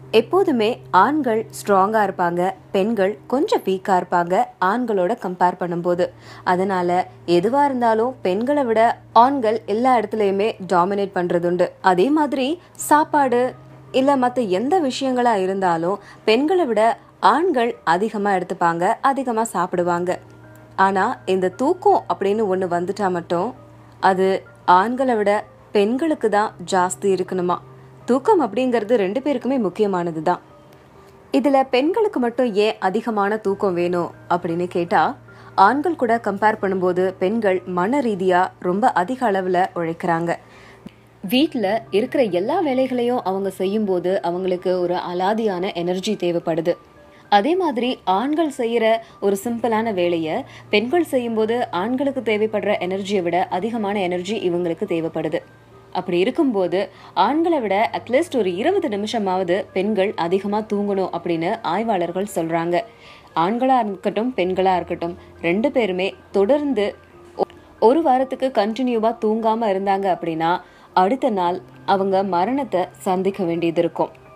எப்போதுமே ஆண்கள் ஸ்ட்ராங்காக இருப்பாங்க பெண்கள் கொஞ்சம் வீக்காக இருப்பாங்க ஆண்களோட கம்பேர் பண்ணும்போது அதனால எதுவாக இருந்தாலும் பெண்களை விட ஆண்கள் எல்லா இடத்துலையுமே டாமினேட் பண்ணுறதுண்டு அதே மாதிரி சாப்பாடு இல்லை மற்ற எந்த விஷயங்களா இருந்தாலும் பெண்களை விட ஆண்கள் அதிகமாக எடுத்துப்பாங்க அதிகமாக சாப்பிடுவாங்க ஆனால் இந்த தூக்கம் அப்படின்னு ஒன்று வந்துட்டா மட்டும் அது ஆண்களை விட பெண்களுக்கு தான் ஜாஸ்தி இருக்கணுமா தூக்கம் அப்படிங்கிறது ரெண்டு பேருக்குமே முக்கியமானது தான் இதில் பெண்களுக்கு மட்டும் ஏன் அதிகமான தூக்கம் வேணும் அப்படின்னு கேட்டால் ஆண்கள் கூட கம்பேர் பண்ணும்போது பெண்கள் மன ரீதியாக ரொம்ப அதிக அளவில் உழைக்கிறாங்க வீட்டில் இருக்கிற எல்லா வேலைகளையும் அவங்க செய்யும்போது அவங்களுக்கு ஒரு அலாதியான எனர்ஜி தேவைப்படுது அதே மாதிரி ஆண்கள் செய்கிற ஒரு சிம்பிளான வேலையை பெண்கள் செய்யும்போது ஆண்களுக்கு தேவைப்படுற எனர்ஜியை விட அதிகமான எனர்ஜி இவங்களுக்கு தேவைப்படுது அப்படி இருக்கும்போது ஆண்களை விட அட்லீஸ்ட் ஒரு இருபது நிமிஷமாவது பெண்கள் அதிகமாக தூங்கணும் அப்படின்னு ஆய்வாளர்கள் சொல்கிறாங்க ஆண்களாக இருக்கட்டும் பெண்களாக இருக்கட்டும் ரெண்டு பேருமே தொடர்ந்து ஒரு வாரத்துக்கு கண்டினியூவாக தூங்காமல் இருந்தாங்க அப்படின்னா அடுத்த நாள் அவங்க மரணத்தை சந்திக்க வேண்டியது இருக்கும்